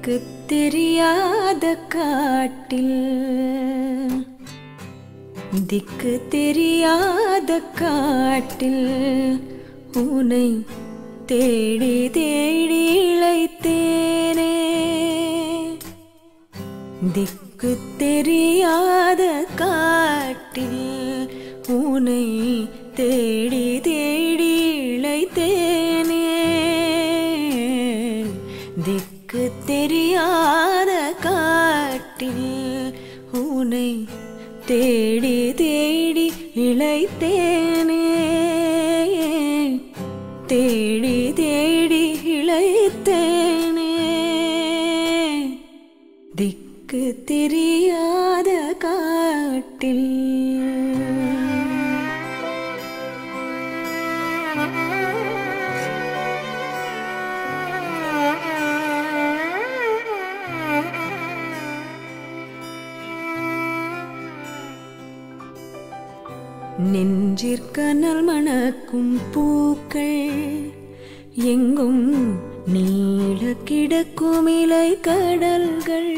திக்கு தெரியாத காட்டில் திக்கு தெரியாத காட்டில் உனை தேடி தேடி இழைத்தேனே திக்கு தெரியாத காட்டில் உனை தேடி தேடி இழைத்தேனே திக்கு தெரியாத காட்டில் உனை தேடி தேடி இழைத்தேனே தேடி தேடி இழைத்தேனே திக்கு தெரியாத காட்டில் நெஞ்சிற்கனல் மணக்கும் பூக்கள் எங்கும் நீள கிடக்கும் இலை கடல்கள்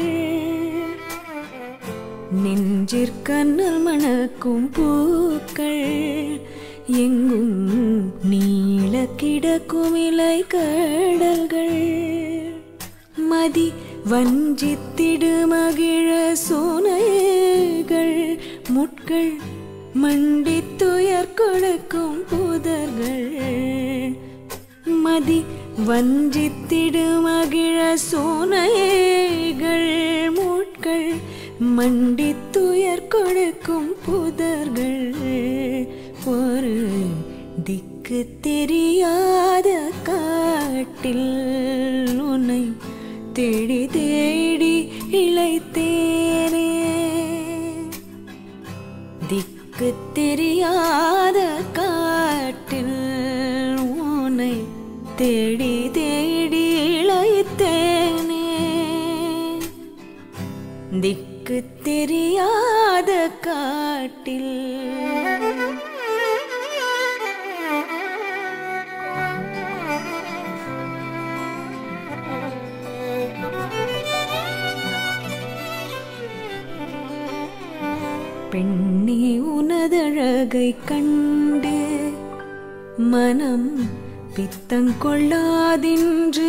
நெஞ்சிற்கனல் மணக்கும் பூக்கள் எங்கும் நீள கிடக்கும் இலை கடல்கள் மதி வஞ்சித்திடு மகிழ சோனைகள் முட்கள் மண்டி துயர் கொடுக்கும் புதர்கள் மதி வஞ்சித்திடு மகிழ சோனைகள் முட்கள் மண்டி துயர் கொடுக்கும் புதர்கள் ஒரு திக்கு தெரியாத காட்டில் உன்னை தேடி தேடி இழைத்தேனே திக்கு தெரியாத காட்டில் உன்னை தேடி தேடி இழைத்தேனே திக்கு தெரியாத காட்டில் பெண்ணே உனதழகை கண்டு மனம் பித்தங்கொள்ளாதின்று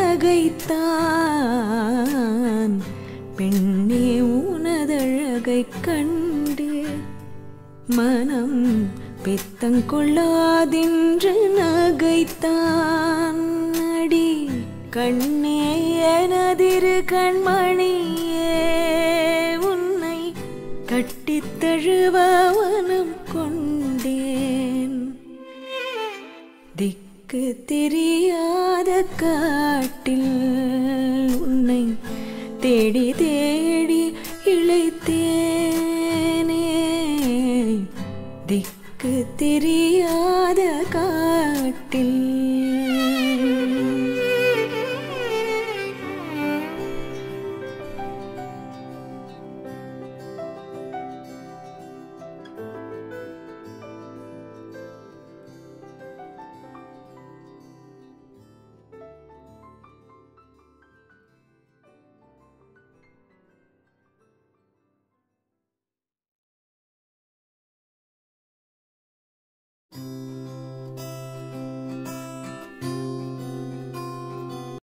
நகைத்தான் பெண்ணே உனதழகை கண்டு மனம் பித்தங்கொள்ளாதின்று நகைத்தான் அடி கண்ணே எனதிரு கண்மணியே உன்னை கட்டித் தழுவ வனம் கொண்டேன் திக்கு தெரியாத காட்டில் உன்னை தேடி தேடி இழைத்தேனே திக்கு தெரியாத காட்டில்